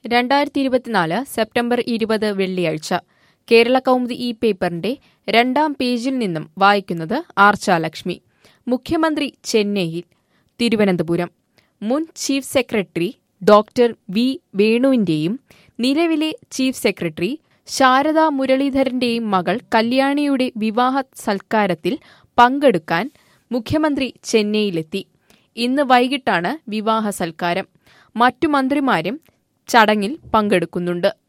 രണ്ടായിരത്തി ഇരുപത്തിനാല് സെപ്റ്റംബർ ഇരുപത് വെള്ളിയാഴ്ച കേരള കൗമുദി ഈ പേപ്പറിന്റെ രണ്ടാം പേജിൽ നിന്നും വായിക്കുന്നത് ആർച്ചാലക്ഷ്മി മുഖ്യമന്ത്രി ചെന്നൈയിൽ തിരുവനന്തപുരം മുൻ ചീഫ് സെക്രട്ടറി ഡോക്ടർ വി വേണുവിന്റെയും നിലവിലെ ചീഫ് സെക്രട്ടറി ശാരദാ മുരളീധരന്റെയും മകൾ കല്യാണിയുടെ വിവാഹ സൽക്കാരത്തിൽ പങ്കെടുക്കാൻ മുഖ്യമന്ത്രി ചെന്നൈയിലെത്തി ഇന്ന് വൈകിട്ടാണ് വിവാഹ സൽക്കാരം മറ്റു മന്ത്രിമാരും ചടങ്ങിൽ പങ്കെടുക്കുന്നുണ്ട്